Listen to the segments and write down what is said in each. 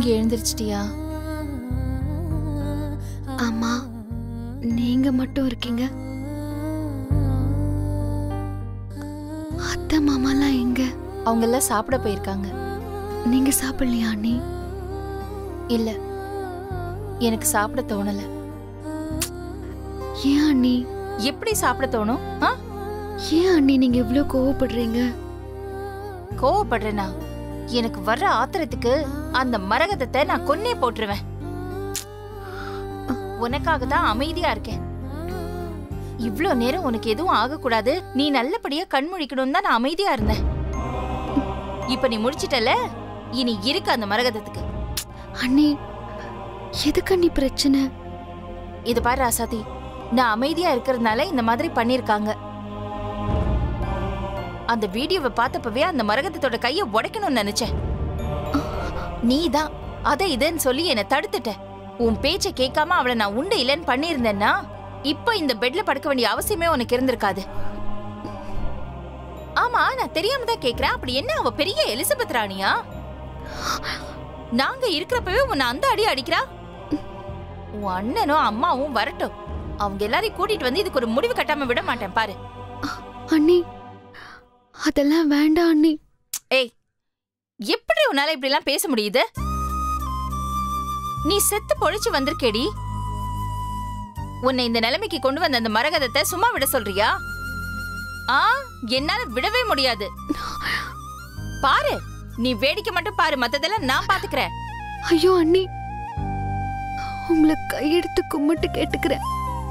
தூங்கி எழுந்திருச்சிட்டியா ஆமா நீங்க மட்டும் இருக்கீங்க அத்தை மாமாலாம் எங்க அவங்க எல்லாம் சாப்பிட போயிருக்காங்க நீங்க சாப்பிடலையா அண்ணி இல்ல எனக்கு சாப்பிட தோணல ஏன் அண்ணி எப்படி சாப்பிட தோணும் ஆ? ஏன் அண்ணி நீங்க இவ்ளோ கோவப்படுறீங்க கோவப்படுறேனா எனக்கு வர்ற ஆத்திரத்துக்கு அந்த மரகதத்தை நான் கொன்னே போட்டுருவேன் உனக்காக தான் அமைதியா இருக்கேன் இவ்ளோ நேரம் உனக்கு எதுவும் ஆகக்கூடாது நீ நல்லபடியா கண் முழிக்கணும் தான் நான் அமைதியா இருந்தேன் இப்ப நீ முடிச்சிட்டல இனி இருக்கு அந்த மரகதத்துக்கு அண்ணி எதுக்கு அண்ணி பிரச்சனை இது பாரு ராசாதி நான் அமைதியா இருக்கிறதுனால இந்த மாதிரி பண்ணிருக்காங்க அந்த வீடியோவை பார்த்தப்பவே அந்த மரகதத்தோட கைய உடைக்கணும்னு நினைச்சேன் நீதான் அதை இதுன்னு சொல்லி என்னை தடுத்துட்ட உன் பேச்சை கேட்காம அவளை நான் உண்டு இல்லைன்னு பண்ணியிருந்தேன்னா இப்ப இந்த பெட்ல படுக்க வேண்டிய அவசியமே உனக்கு இருந்திருக்காது ஆமா நான் தெரியாம தான் கேக்குறேன் அப்படி என்ன அவ பெரிய எலிசபெத் ராணியா நாங்க இருக்கிறப்பவே உன்னை அந்த அடி அடிக்கிறா உன் அண்ணனும் அம்மாவும் வரட்டும் அவங்க எல்லாரையும் கூட்டிட்டு வந்து இதுக்கு ஒரு முடிவு கட்டாம விட மாட்டேன் பாரு அண்ணி அதெல்லாம் வேண்டாம் அண்ணி ஏய் எப்படி உன்னால இப்படி எல்லாம் பேச முடியுது நீ செத்து பொழிச்சு வந்திருக்கேடி உன்னை இந்த நிலைமைக்கு கொண்டு வந்த அந்த மரகதத்தை சும்மா விட சொல்றியா ஆ என்னால விடவே முடியாது பாரு நீ வேடிக்கை மட்டும் பாரு மத்ததெல்லாம் நான் பாத்துக்கிறேன் ஐயோ அண்ணி உங்களை கையெடுத்து கும்பிட்டு கேட்டுக்கிறேன்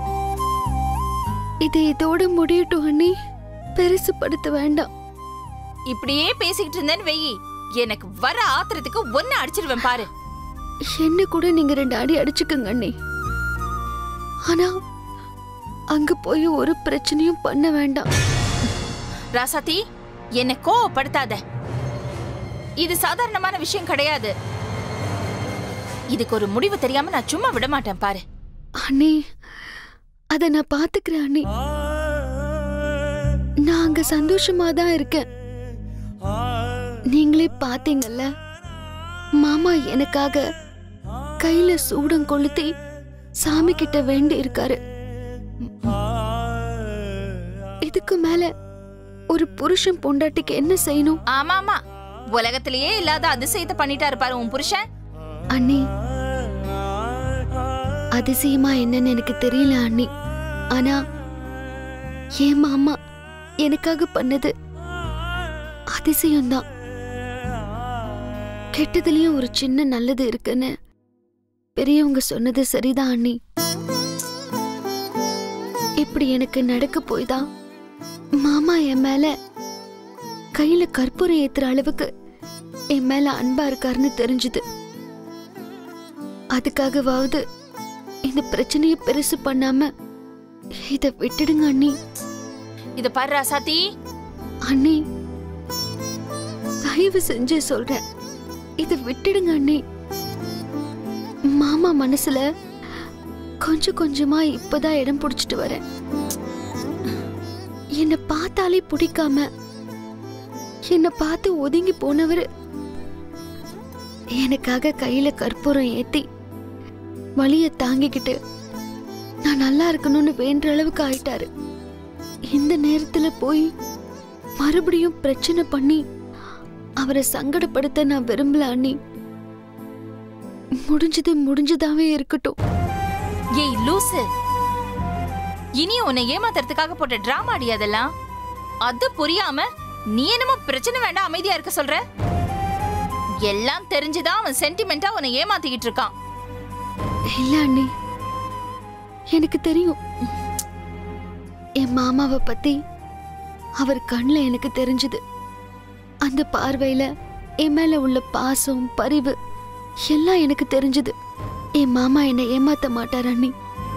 இது இதோட முடியட்டும் அண்ணி பெருசுப்படுத்த வேண்டாம் இப்படியே பேசிக்கிட்டு இருந்தேன்னு வெயி எனக்கு வர ஆத்திரத்துக்கு ஒன்னு அடிச்சிருவேன் பாரு என்ன கூட நீங்க ரெண்டு அடி அடிச்சுக்கங்க அண்ணி ஆனா அங்க போய் ஒரு பிரச்சனையும் பண்ண வேண்டாம் ராசாத்தி என்னை கோவப்படுத்தாத இது சாதாரணமான விஷயம் கிடையாது இதுக்கு ஒரு முடிவு தெரியாம நான் சும்மா விட மாட்டேன் பாரு அண்ணி அத நான் பாத்துக்கிறேன் அண்ணி நான் அங்க சந்தோஷமா தான் இருக்கேன் நீங்களே பாத்தீங்கல்ல மாமா எனக்காக கையில சூடம் கொளுத்தி சாமி கிட்ட வேண்டி இருக்காரு இதுக்கு மேல ஒரு புருஷன் பொண்டாட்டிக்கு என்ன செய்யணும் ஆமா ஆமா உலகத்திலேயே இல்லாத அதிசயத்தை பண்ணிட்டாரு பாரு உன் புருஷன் அண்ணி அதிசயமா என்னன்னு எனக்கு தெரியல அண்ணி ஆனா என் மாமா எனக்காக பண்ணது அதிசயம்தான் கெட்டதுலயும் ஒரு சின்ன நல்லது இருக்குன்னு பெரியவங்க சொன்னது சரிதான் அண்ணி இப்படி எனக்கு நடக்க போய் தான் மாமா என் மேல கையில கற்பூரம் ஏத்துற அளவுக்கு என் மேல அன்பா இருக்காருன்னு தெரிஞ்சுது அதுக்காகவாவது இந்த பிரச்சனையை பெருசு பண்ணாம இத விட்டுடுங்க அண்ணி இத பாரு ராசாத்தி அண்ணி தயவு செஞ்சு சொல்றேன் இத விட்டுடுங்க அண்ணி மாமா மனசுல கொஞ்சம் கொஞ்சமா இப்பதான் இடம் பிடிச்சிட்டு வரேன் என்ன பார்த்தாலே பிடிக்காம என்ன பார்த்து ஒதுங்கி போனவர் எனக்காக கையில கற்பூரம் ஏத்தி வலிய தாங்கிக்கிட்டு நான் நல்லா இருக்கணும்னு வேண்ட அளவுக்கு ஆயிட்டாரு இந்த நேரத்துல போய் மறுபடியும் பிரச்சனை பண்ணி அவரை சங்கடப்படுத்த நான் விரும்பல அண்ணி முடிஞ்சது முடிஞ்சதாவே இருக்கட்டும் ஏய் லூசு இனி உன்னை ஏமாத்துறதுக்காக போட்ட டிராமா அடி அதெல்லாம் அது புரியாம நீ என்னமோ பிரச்சனை வேண்டாம் அமைதியா இருக்க சொல்ற எல்லாம் தெரிஞ்சுதான் அவன் சென்டிமெண்டா உன்னை ஏமாத்திக்கிட்டு இருக்கான் இல்ல அண்ணி எனக்கு தெரியும் என் மாமாவை பத்தி அவர் கண்ணுல எனக்கு தெரிஞ்சது அந்த பார்வையில என் மேல உள்ள பாசம் பரிவு எல்லாம் எனக்கு தெரிஞ்சது என் மாமா என்னை ஏமாத்த மாட்டார் அண்ணி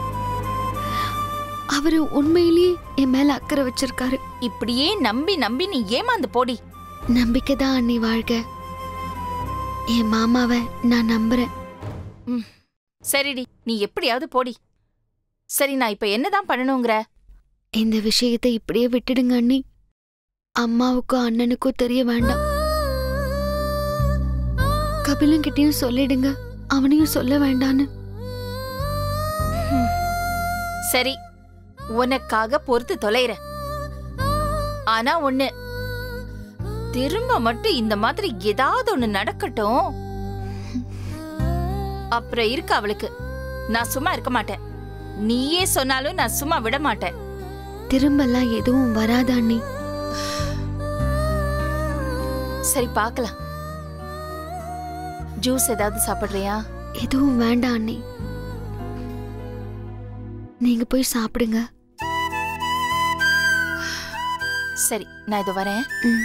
அவரு உண்மையிலேயே என் மேல அக்கறை வச்சிருக்காரு இப்படியே நம்பி நம்பி நீ ஏமாந்து போடி நம்பிக்கை தான் அண்ணி வாழ்க என் மாமாவை நான் நம்புறேன் ம் சரிடி நீ எப்படியாவது போடி சரி நான் இப்ப என்னதான் பண்ணணுங்கிற இந்த விஷயத்தை இப்படியே விட்டுடுங்க அண்ணி அம்மாவுக்கும் அண்ணனுக்கும் தெரிய வேண்டாம் கபிலன்கிட்டயும் சொல்லிடுங்க அவனையும் சொல்ல வேண்டான்னு சரி உனக்காக பொறுத்து தொலைறேன் ஆனா ஒண்ணு திரும்ப மட்டும் இந்த மாதிரி ஏதாவது ஒண்ணு நடக்கட்டும் அப்புறம் இருக்கு அவளுக்கு நான் சும்மா இருக்க மாட்டேன் நீயே சொன்னாலும் நான் சும்மா விட மாட்டேன் திரும்பலாம் எதுவும் வராதா அண்ணி சரி பார்க்கலாம் ஜூஸ் ஏதாவது சாப்பிடுறியா எதுவும் வேண்டாம் அண்ணி நீங்க போய் சாப்பிடுங்க சரி நான் இது வரேன் ம்.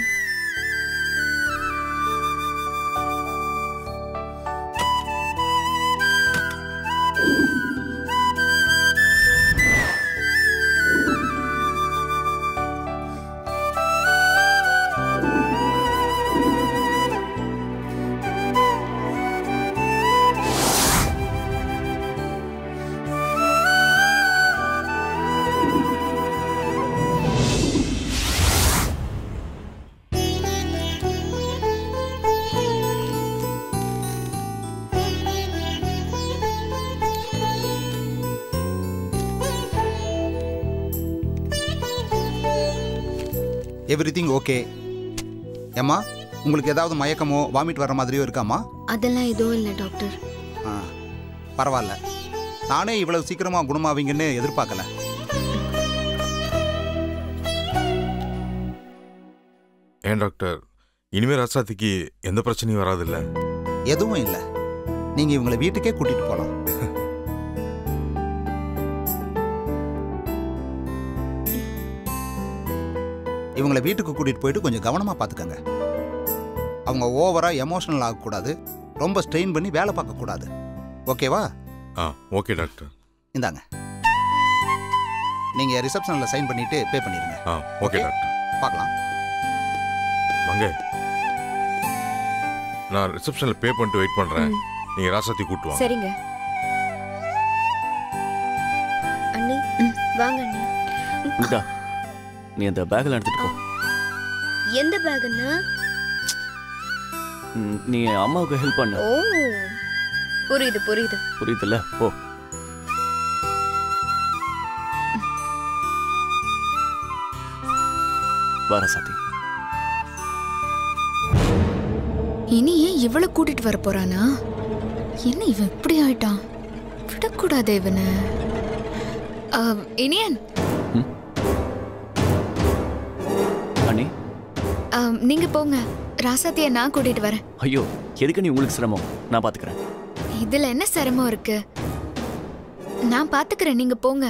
எவ்ரி திங் ஓகே ஏம்மா உங்களுக்கு ஏதாவது மயக்கமோ வாமிட் வர மாதிரியோ இருக்காம்மா அதெல்லாம் எதுவும் இல்லை டாக்டர் ஆ பரவாயில்ல நானே இவ்வளவு சீக்கிரமா குணமாவீங்கன்னு எதிர்பார்க்கல ஏன் டாக்டர் இனிமே ராசாத்திக்கு எந்த பிரச்சனையும் வராதுல்ல எதுவும் இல்லை நீங்க இவங்களை வீட்டுக்கே கூட்டிட்டு போகலாம் இவங்களை வீட்டுக்கு கூட்டிட்டு போயிட்டு கொஞ்சம் கவனமா பார்த்துக்கங்க அவங்க ஓவரா எமோஷனல் ஆகக்கூடாது ரொம்ப ஸ்ட்ரெயின் பண்ணி வேலை பார்க்கக்கூடாது ஓகேவா ஆ ஓகே டாக்டர் இந்தாங்க நீங்க ரிசப்ஷனில் சைன் பண்ணிட்டு பே பண்ணிருங்க ஆ ஓகே Okay. டாக்டர் பார்க்கலாம் வாங்க நான் ரிசப்ஷனில் பே பண்ணிட்டு வெயிட் பண்ணுறேன் ம். நீங்கள் ராசாத்தி கூட்டு வாங்க சரிங்க அண்ணி ம். வாங்க அண்ணி இந்தா நீ அந்த பேக்கில் எடுத்துட்டு போ எந்த பேக்னா ம், நீ அம்மாவுக்கு ஹெல்ப் பண்ணு ஓ புரியுது புரியுது புரியுதுல்ல போ வர சாத்தி இனி ஏன் இவளை கூட்டிட்டு வர போறானா என்ன இவன் இப்படி ஆயிட்டான் விடக்கூடாதே இவனை ஆம், இனியன் அண்ணி ஆம், நீங்க போங்க ராசாத்திய நான் கூட்டிட்டு வரேன் ஐயோ எதுக்கு நீ உங்களுக்கு சிரமம் நான் பாத்துக்கிறேன் இதுல என்ன சிரமம் இருக்கு நான் பாத்துக்கிறேன் நீங்க போங்க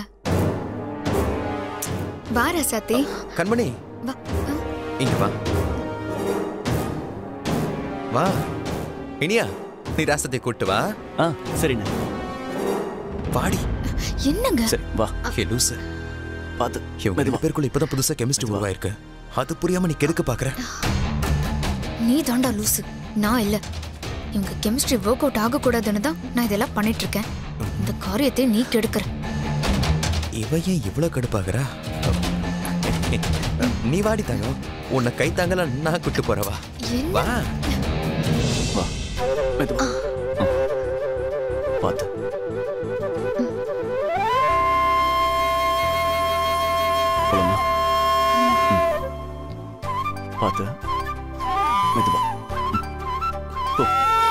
வா ராசாத்தி கண்மணி வா ஆ, இங்க வா வா இனியா நீ ராசத்தை கூட்டு வா ஆ சரிண்ணே வாடி என்னங்க சரி வா ஹே லூசு பார்த்து இவங்க மெதுவா. ரெண்டு பேருக்குள்ள இப்பதான் புதுசா கெமிஸ்ட்ரி மெதுவா. உருவாயிருக்கு அது புரியாம நீ கெடுக்க பாக்குற நீ தாண்டா லூசு நான் இல்ல இவங்க கெமிஸ்ட்ரி ஒர்க் அவுட் ஆக கூடாதுன்னு தான் நான் இதெல்லாம் பண்ணிட்டு இருக்கேன் இந்த காரியத்தை நீ கெடுக்கிற இவ ஏன் இவ்வளவு கடுப்பாகிறா நீ வாடி தங்கம் உன்னை கை தாங்கல நான் கூட்டு போறவா என்ன வா வா மெதுவா ஆ. பார்த்து போலாமா ம். பார்த்து மெதுவா ம். போ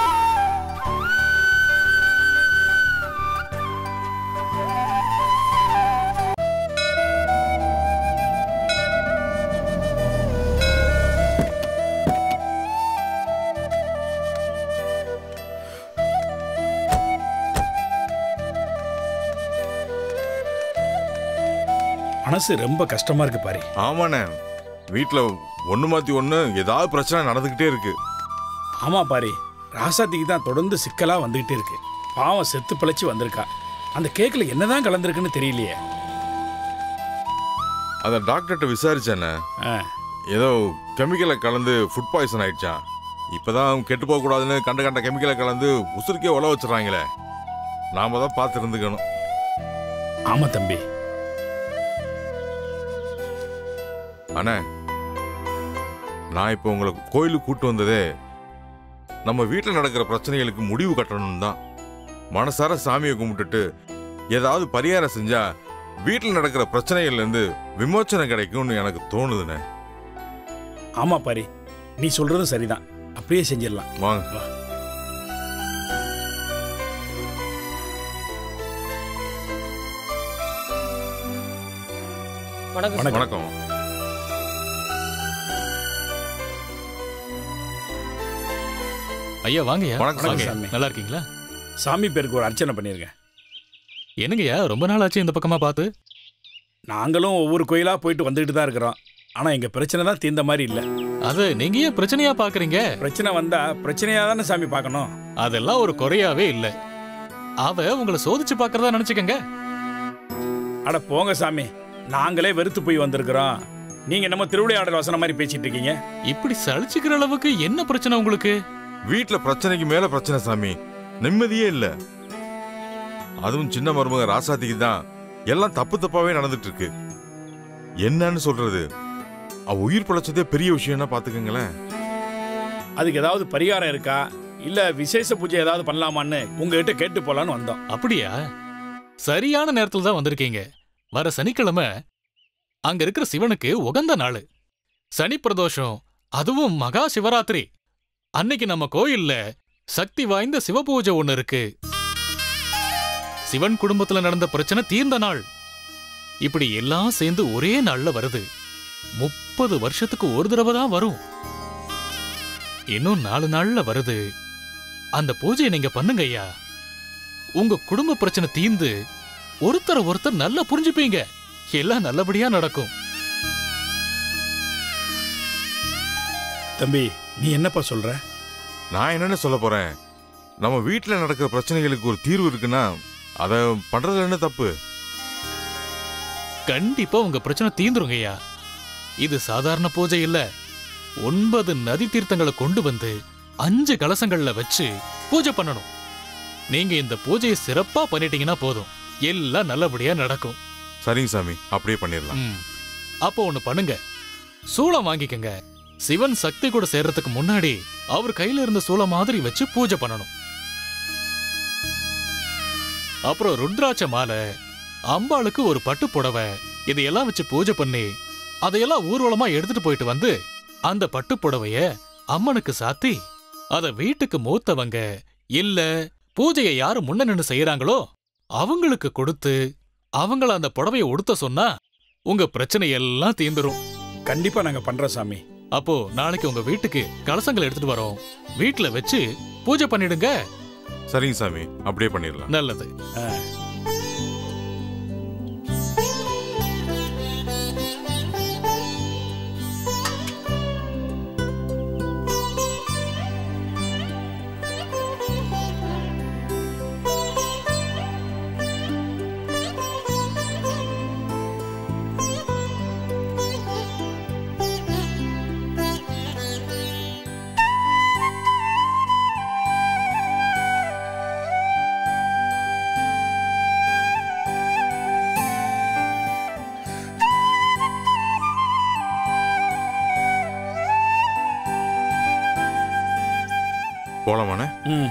மனசு ரொம்ப கஷ்டமா இருக்கு பாரு ஆமாண்ணே வீட்டில் ஒன்று மாற்றி ஒன்று ஏதாவது பிரச்சனை நடந்துக்கிட்டே இருக்கு ஆமா பாரு ராசாத்திக்கு தான் தொடர்ந்து சிக்கலா வந்துகிட்டே இருக்கு பாவம் செத்து பிழைச்சு வந்திருக்கா அந்த கேக்ல என்னதான் கலந்துருக்குன்னு தெரியலையே அதை டாக்டர்கிட்ட விசாரிச்சேண்ணே ஆ, ஏதோ கெமிக்கலை கலந்து ஃபுட் பாய்சன் ஆயிடுச்சான் இப்போதான் கெட்டு போகக்கூடாதுன்னு கண்ட கண்ட கெமிக்கலை கலந்து உசுருக்கே உழ வச்சிடறாங்களே நாம தான் பார்த்து இருந்துக்கணும் ஆமா தம்பி அண்ணே நான் இப்போ உங்களை கோயிலுக்கு கூட்டு வந்ததே நம்ம வீட்டில் நடக்கிற பிரச்சனைகளுக்கு முடிவு கட்டணும் தான் மனசார சாமியை கும்பிட்டுட்டு ஏதாவது பரிகாரம் செஞ்சா வீட்டில் நடக்கிற பிரச்சனைகள்ல இருந்து விமோச்சனம் கிடைக்கும்னு எனக்கு தோணுதுண்ணே ஆமா பாரி நீ சொல்றதும் சரிதான் அப்படியே செஞ்சிடலாம் வாங்க வா. வணக்கம் வணக்கம் ஐயா வாங்கய்யா வணக்கம் வாங்க சாமி. நல்லா இருக்கீங்களா சாமி பேருக்கு ஒரு அர்ச்சனை பண்ணிருக்கேன் என்னங்கய்யா ரொம்ப நாள் ஆச்சு இந்த பக்கமா பார்த்து நாங்களும் ஒவ்வொரு கோயிலா போயிட்டு வந்துட்டு தான் இருக்கிறோம் ஆனா எங்க பிரச்சனை தான் தீர்ந்த மாதிரி இல்ல அது நீங்க ஏன் பிரச்சனையா பாக்குறீங்க பிரச்சனை வந்தா பிரச்சனையா தானே சாமி பார்க்கணும் அதெல்லாம் ஒரு குறையாவே இல்ல அவ உங்களை சோதிச்சு பாக்குறதா நினைச்சுக்கங்க அட போங்க சாமி நாங்களே வெறுத்து போய் வந்திருக்கிறோம் நீங்க நம்ம திருவிளையாடல் வசனம் மாதிரி பேசிட்டு இருக்கீங்க இப்படி சலிச்சுக்கிற அளவுக்கு என்ன பிரச்சனை உங்களுக்கு வீட்டில் பிரச்சனைக்கு மேல பிரச்சனை சாமி நிம்மதியே இல்ல அதுவும் சின்ன மருமக ராசாத்திக்கு தான் எல்லாம் தப்பு தப்பாவே நடந்துட்டு இருக்கு என்னன்னு சொல்றது அவ உயிர் பிழைச்சதே பெரிய விஷயம்னா பாத்துக்கங்களேன் அதுக்கு ஏதாவது பரிகாரம் இருக்கா இல்ல விசேஷ பூஜை ஏதாவது பண்ணலாமான்னு உங்ககிட்ட கேட்டு போலான்னு வந்தோம் அப்படியா சரியான நேரத்துல தான் வந்திருக்கீங்க வர சனிக்கிழமை அங்க இருக்கிற சிவனுக்கு உகந்த நாள் சனி பிரதோஷம் அதுவும் மகா சிவராத்திரி அன்னைக்கு நம்ம கோயில்ல சக்தி வாய்ந்த சிவபூஜை ஒண்ணு இருக்கு சிவன் குடும்பத்துல நடந்த பிரச்சனை தீர்ந்த நாள் இப்படி எல்லாம் சேர்ந்து ஒரே நாள்ல வருது முப்பது வருஷத்துக்கு ஒரு தடவை தான் வரும் இன்னும் நாலு நாள்ல வருது அந்த பூஜையை நீங்க பண்ணுங்க ஐயா உங்க குடும்ப பிரச்சனை தீந்து ஒருத்தர் ஒருத்தர் நல்லா புரிஞ்சுப்பீங்க எல்லாம் நல்லபடியா நடக்கும் தம்பி நீ என்னப்பா சொல்ற நான் என்னன்னு சொல்ல போறேன் நம்ம வீட்டில் நடக்கிற பிரச்சனைகளுக்கு ஒரு தீர்வு இருக்குன்னா அதை பண்றதுல என்ன தப்பு கண்டிப்பா உங்க பிரச்சனை தீந்துருங்க ஐயா இது சாதாரண பூஜை இல்ல ஒன்பது நதி தீர்த்தங்களை கொண்டு வந்து அஞ்சு கலசங்கள்ல வச்சு பூஜை பண்ணணும் நீங்க இந்த பூஜையை சிறப்பா பண்ணிட்டீங்கன்னா போதும் எல்லாம் நல்லபடியா நடக்கும் சரிங்க சாமி அப்படியே பண்ணிடலாம் ம். அப்போ ஒண்ணு பண்ணுங்க சூளம் வாங்கிக்கங்க சிவன் சக்தி கூட சேர்றதுக்கு முன்னாடி அவர் கையில இருந்த சூளம் மாதிரி வச்சு பூஜை பண்ணணும் அப்புறம் ருத்ராட்ச மாலை அம்பாளுக்கு ஒரு பட்டு புடவை இதையெல்லாம் வச்சு பூஜை பண்ணி அதையெல்லாம் ஊர்வலமா எடுத்துட்டு போயிட்டு வந்து அந்த பட்டு புடவைய அம்மனுக்கு சாத்தி அத வீட்டுக்கு மூத்தவங்க இல்ல பூஜையை யாரு முன்ன நின்னு செய்யறாங்களோ அவங்களுக்கு கொடுத்து அவங்கள அந்த புடவைய உடுத்த சொன்னா உங்க பிரச்சனை எல்லாம் தீந்துரும் கண்டிப்பா நாங்க பண்றோம் சாமி அப்போ நாளைக்கு உங்க வீட்டுக்கு கலசங்கள் எடுத்துட்டு வரோம் வீட்ல வச்சு பூஜை பண்ணிடுங்க சரிங்க சாமி அப்படியே பண்ணிடலாம் நல்லது ஆ. போலாமாண்ணே ம்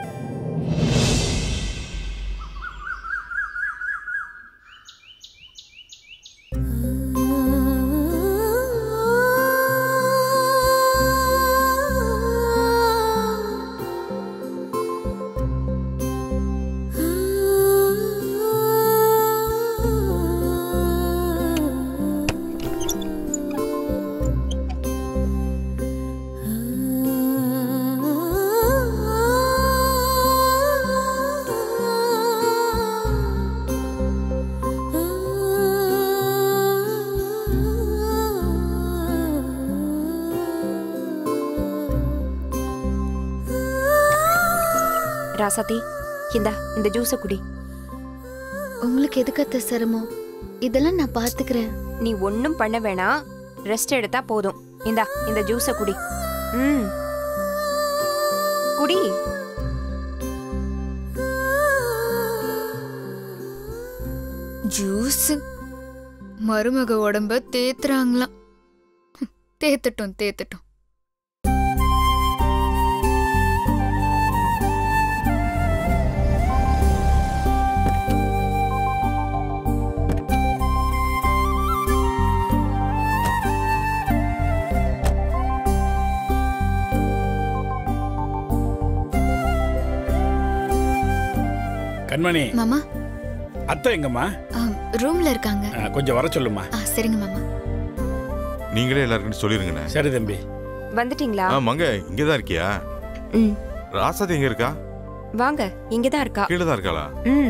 ராசாத்தி இந்தா இந்த ஜூஸை குடி உங்களுக்கு எதுக்கு அத்தை சிரமம் இதெல்லாம் நான் பாத்துக்கிறேன் நீ ஒன்றும் பண்ண வேணாம் ரெஸ்ட் எடுத்தா போதும் இந்தா இந்த ஜூஸை குடி ம் குடி ஜூஸ் மருமக உடம்ப தேத்துறாங்களாம் ஹம், தேத்தட்டும் தேத்தட்டும் கண்மணி மாமா அத்தை எங்கம்மா ரூம்ல இருக்காங்க ஆ, கொஞ்சம் வர சொல்லுமா ஆ, சரிங்க மாமா நீங்களே எல்லாருக்கும் சொல்லிருங்கண்ணே சரி தம்பி வந்துட்டீங்களா ஆ மங்க இங்கதான் இருக்கியா ம் ராசாதி எங்க இருக்கா வாங்க இங்க தான் இருக்கா கீழே தான் இருக்காளா ம்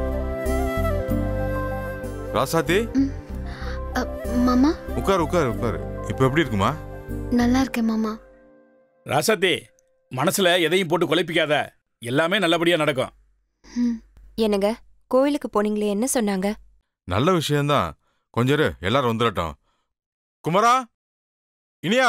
ராசாத்தி அ, மாமா உட்காரு உட்காரு உட்காரு இப்ப எப்படி இருக்குமா நல்லா இருக்கேன் மாமா ராசாத்தி மனசுல எதையும் போட்டு குழப்பிக்காத எல்லாமே நல்லபடியா நடக்கும் ம். என்னங்க கோயிலுக்கு போனீங்களே என்ன சொன்னாங்க நல்ல விஷயம்தான் கொஞ்சம் இரு, எல்லாரும் வந்துடட்டும் குமரா இனியா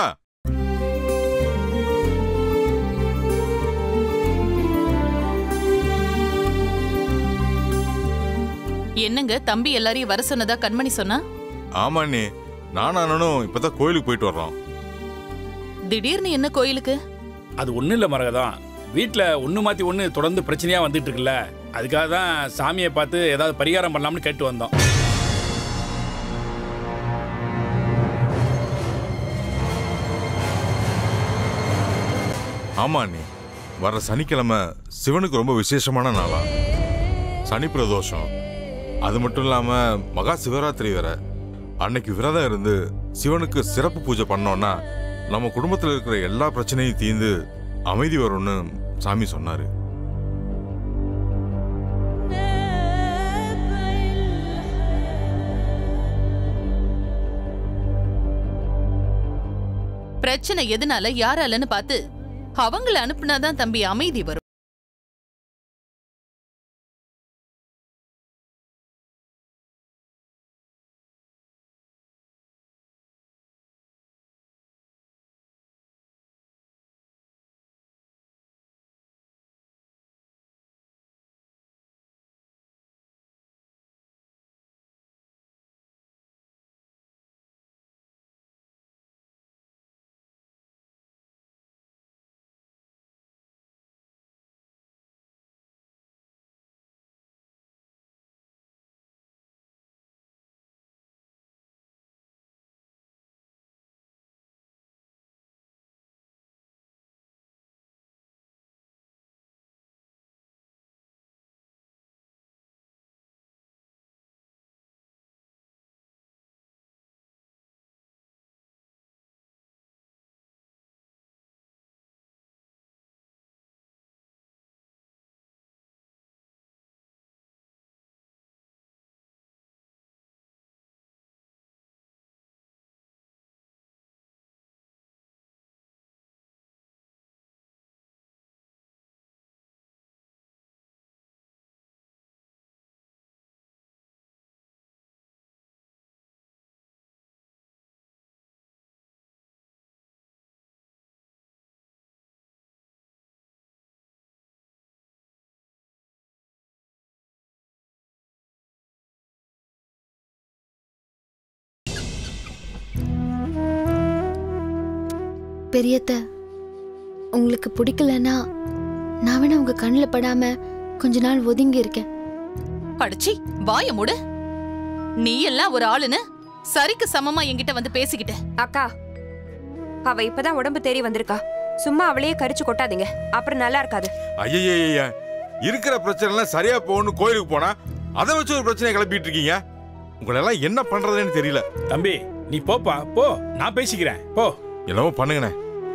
என்னங்க தம்பி எல்லாரையும் வர சொன்னதா கண்மணி சொன்னா ஆமா அண்ணி நானும் அண்ணனும் இப்பதான் கோயிலுக்கு போயிட்டு வர்றோம் திடீர்னு என்ன கோயிலுக்கு அது ஒண்ணும் இல்ல மரகதம் வீட்ல ஒண்ணு மாத்தி ஒண்ணு தொடர்ந்து பிரச்சனையா வந்துட்டு இருக்குல்ல அதுக்காக தான் சாமியை பார்த்து ஏதாவது பரிகாரம் பண்ணலாம்னு கேட்டு வந்தோம் ஆமா அண்ணி வர்ற சனிக்கிழமை சிவனுக்கு ரொம்ப விசேஷமான நாளா சனி பிரதோஷம் அது மட்டும் இல்லாம மகா சிவராத்திரி வேற அன்னைக்கு விரதம் இருந்து சிவனுக்கு சிறப்பு பூஜை பண்ணோம்னா நம்ம குடும்பத்தில் இருக்கிற எல்லா பிரச்சனையும் தீர்ந்து அமைதி வரும்னு சாமி சொன்னாரு பிரச்சனை எதனால யாராலன்னு பார்த்து அவங்கள அனுப்புனாதான் தம்பி அமைதி வரும் பெரியத்த உங்களுக்கு பிடிக்கலன்னா நான் வேணா உங்க கண்ணில் படாம கொஞ்ச நாள் ஒதுங்கி இருக்கேன் அடிச்சி வாய மூடு நீ எல்லாம் ஒரு ஆளுன்னு சரிக்கு சமமா என்கிட்ட வந்து பேசிக்கிட்ட அக்கா அவ இப்பதான் உடம்பு தேறி வந்திருக்கா சும்மா அவளையே கரிச்சு கொட்டாதீங்க அப்புறம் நல்லா இருக்காது ஐயய்ய இருக்கிற பிரச்சனை எல்லாம் சரியா போகணும் கோயிலுக்கு போனா அதை வச்சு ஒரு பிரச்சனையை கிளப்பிட்டு இருக்கீங்க உங்களை எல்லாம் என்ன பண்றதுன்னு தெரியல தம்பி நீ போப்பா போ நான் பேசிக்கிறேன் போ என்னவோ பண்ணுங்கண்ணே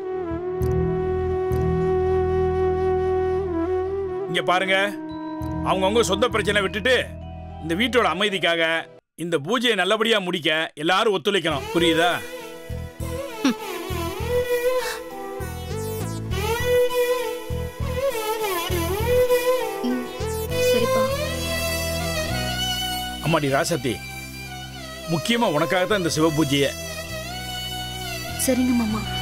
இங்க பாருங்க அவங்கவுங்க சொந்த பிரச்சனை விட்டுட்டு இந்த வீட்டோட அமைதிக்காக இந்த பூஜையை நல்லபடியா முடிக்க எல்லாரும் ஒத்துழைக்கணும் புரியுதா சரிப்பா அம்மாடி ராசத்தி முக்கியமா உனக்காக தான் இந்த சிவ பூஜையை சரிங்க மாமா